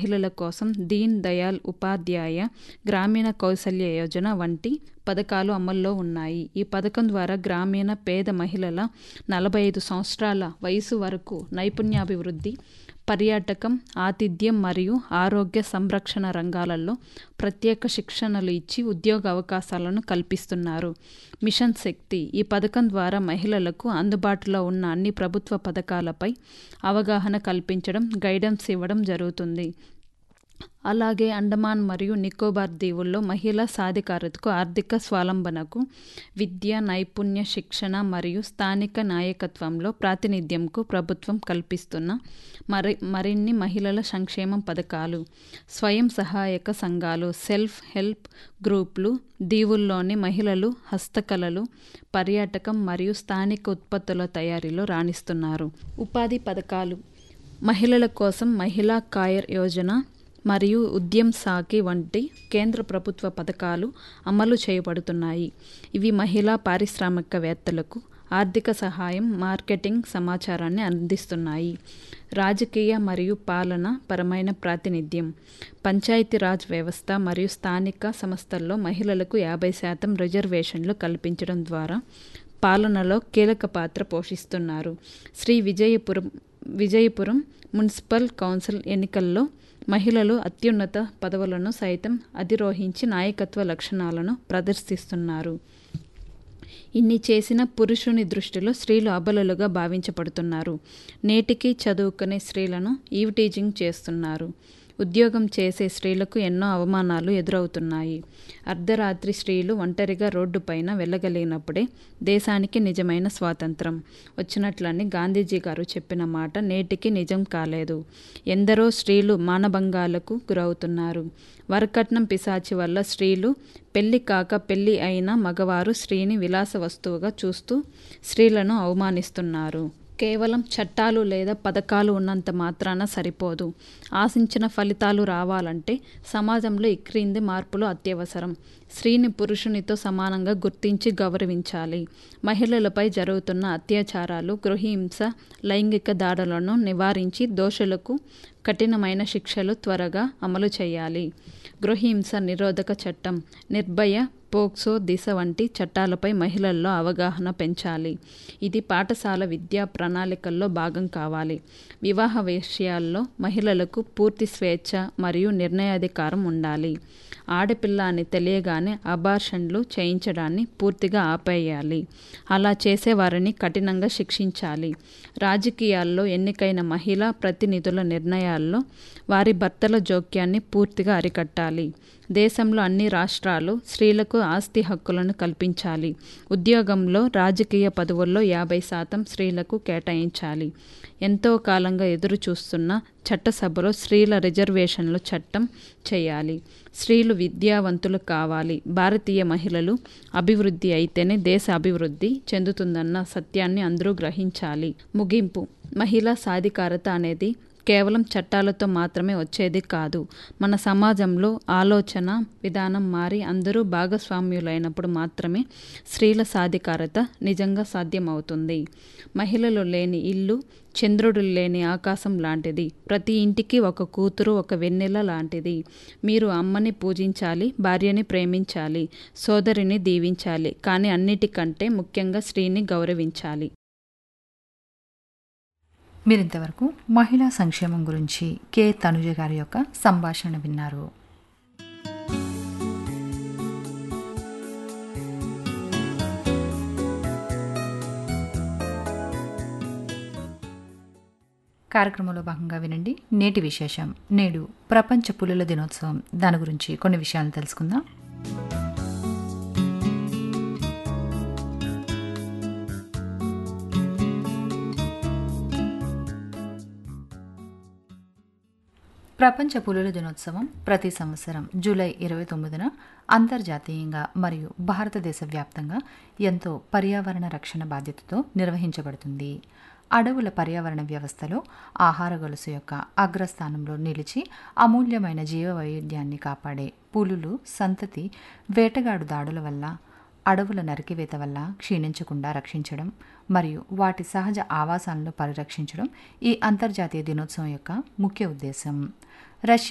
మహిళల కోసం దీన్ దయాళ్ ఉపాధ్యాయ గ్రామీణ కౌశల్య యోజన వంటి పథకాలు అమల్లో ఉన్నాయి ఈ పథకం ద్వారా గ్రామీణ పేద మహిళల నలభై ఐదు సంవత్సరాల వయసు వరకు నైపుణ్యాభివృద్ధి పర్యాటకం ఆతిథ్యం మరియు ఆరోగ్య సంరక్షణ రంగాలలో ప్రత్యేక శిక్షణలు ఇచ్చి ఉద్యోగ అవకాశాలను కల్పిస్తున్నారు మిషన్ శక్తి ఈ పథకం ద్వారా మహిళలకు అందుబాటులో ఉన్న అన్ని ప్రభుత్వ పథకాలపై అవగాహన కల్పించడం గైడెన్స్ ఇవ్వడం జరుగుతుంది అలాగే అండమాన్ మరియు నికోబార్ దీవుల్లో మహిళా సాధికారతకు ఆర్థిక స్వాలంబనకు విద్య నైపుణ్య శిక్షణ మరియు స్థానిక నాయకత్వంలో ప్రాతినిధ్యంకు ప్రభుత్వం కల్పిస్తున్న మరి మరిన్ని మహిళల సంక్షేమం పథకాలు స్వయం సహాయక సంఘాలు సెల్ఫ్ హెల్ప్ గ్రూపులు దీవుల్లోని మహిళలు హస్తకళలు పర్యాటకం మరియు స్థానిక ఉత్పత్తుల తయారీలో రాణిస్తున్నారు ఉపాధి పథకాలు మహిళల కోసం మహిళా కాయర్ యోజన మరియు ఉద్యమ్ సాకి వంటి కేంద్ర ప్రభుత్వ పథకాలు అమలు చేయబడుతున్నాయి ఇవి మహిళా పారిశ్రామికవేత్తలకు ఆర్థిక సహాయం మార్కెటింగ్ సమాచారాన్ని అందిస్తున్నాయి రాజకీయ మరియు పాలన పరమైన ప్రాతినిధ్యం పంచాయతీరాజ్ వ్యవస్థ మరియు స్థానిక సంస్థల్లో మహిళలకు యాభై శాతం రిజర్వేషన్లు కల్పించడం ద్వారా పాలనలో కీలక పాత్ర పోషిస్తున్నారు శ్రీ విజయపురం విజయపురం మున్సిపల్ కౌన్సిల్ ఎన్నికల్లో మహిళలు అత్యున్నత పదవులను సైతం అధిరోహించి నాయకత్వ లక్షణాలను ప్రదర్శిస్తున్నారు ఇన్ని చేసిన పురుషుని దృష్టిలో స్త్రీలు అబలలుగా భావించబడుతున్నారు నేటికి చదువుకునే స్త్రీలను ఈవ్ టీజింగ్ చేస్తున్నారు ఉద్యోగం చేసే స్త్రీలకు ఎన్నో అవమానాలు ఎదురవుతున్నాయి అర్ధరాత్రి స్త్రీలు ఒంటరిగా రోడ్డుపైన వెళ్ళగలిగినప్పుడే దేశానికి నిజమైన స్వాతంత్రం వచ్చినట్లని గాంధీజీ గారు చెప్పిన మాట నేటికి నిజం కాలేదు ఎందరో స్త్రీలు మానభంగాలకు గురవుతున్నారు వరకట్నం పిశాచి వల్ల స్త్రీలు పెళ్లి కాక పెళ్లి అయిన మగవారు స్త్రీని విలాస వస్తువుగా చూస్తూ స్త్రీలను అవమానిస్తున్నారు కేవలం చట్టాలు లేదా పథకాలు ఉన్నంత మాత్రాన సరిపోదు ఆశించిన ఫలితాలు రావాలంటే సమాజంలో ఈ క్రింది మార్పులు అత్యవసరం స్త్రీని పురుషునితో సమానంగా గుర్తించి గౌరవించాలి మహిళలపై జరుగుతున్న అత్యాచారాలు గృహహింస లైంగిక దాడులను నివారించి దోషులకు కఠినమైన శిక్షలు త్వరగా అమలు చేయాలి గృహహింస నిరోధక చట్టం నిర్భయ పోక్సో దిశ వంటి చట్టాలపై మహిళల్లో అవగాహన పెంచాలి ఇది పాఠశాల విద్యా ప్రణాళికల్లో భాగం కావాలి వివాహ విషయాల్లో మహిళలకు పూర్తి స్వేచ్ఛ మరియు నిర్ణయాధికారం ఉండాలి ఆడపిల్ల అని తెలియగానే అబార్షన్లు చేయించడాన్ని పూర్తిగా ఆపేయాలి అలా చేసేవారిని కఠినంగా శిక్షించాలి రాజకీయాల్లో ఎన్నికైన మహిళా ప్రతినిధుల నిర్ణయాల్లో వారి భర్తల జోక్యాన్ని పూర్తిగా అరికట్టాలి దేశంలో అన్ని రాష్ట్రాలు స్త్రీలకు ఆస్తి హక్కులను కల్పించాలి ఉద్యోగంలో రాజకీయ పదవుల్లో యాభై శాతం స్త్రీలకు కేటాయించాలి ఎంతో కాలంగా ఎదురు చూస్తున్న చట్టసభలో స్త్రీల రిజర్వేషన్లు చట్టం చేయాలి స్త్రీలు విద్యావంతులు కావాలి భారతీయ మహిళలు అభివృద్ధి అయితేనే దేశ అభివృద్ధి చెందుతుందన్న సత్యాన్ని అందరూ గ్రహించాలి ముగింపు మహిళా సాధికారత అనేది కేవలం చట్టాలతో మాత్రమే వచ్చేది కాదు మన సమాజంలో ఆలోచన విధానం మారి అందరూ భాగస్వామ్యులైనప్పుడు మాత్రమే స్త్రీల సాధికారత నిజంగా సాధ్యమవుతుంది మహిళలు లేని ఇల్లు చంద్రుడు లేని ఆకాశం లాంటిది ప్రతి ఇంటికి ఒక కూతురు ఒక వెన్నెల లాంటిది మీరు అమ్మని పూజించాలి భార్యని ప్రేమించాలి సోదరిని దీవించాలి కానీ అన్నిటికంటే ముఖ్యంగా స్త్రీని గౌరవించాలి మీరింతవరకు మహిళా సంక్షేమం గురించి కె తనుజ గారి యొక్క సంభాషణ విన్నారు కార్యక్రమంలో భాగంగా వినండి నేటి విశేషం నేడు ప్రపంచ పులుల దినోత్సవం దాని గురించి కొన్ని విషయాలు తెలుసుకుందాం ప్రపంచ పులుల దినోత్సవం ప్రతి సంవత్సరం జూలై ఇరవై తొమ్మిదిన అంతర్జాతీయంగా మరియు భారతదేశ వ్యాప్తంగా ఎంతో పర్యావరణ రక్షణ బాధ్యతతో నిర్వహించబడుతుంది అడవుల పర్యావరణ వ్యవస్థలో ఆహార గొలుసు యొక్క అగ్రస్థానంలో నిలిచి అమూల్యమైన జీవ వైవిధ్యాన్ని కాపాడే పులులు సంతతి వేటగాడు దాడుల వల్ల అడవుల నరికివేత వల్ల క్షీణించకుండా రక్షించడం మరియు వాటి సహజ ఆవాసాలను పరిరక్షించడం ఈ అంతర్జాతీయ దినోత్సవం యొక్క ముఖ్య ఉద్దేశం రష్యా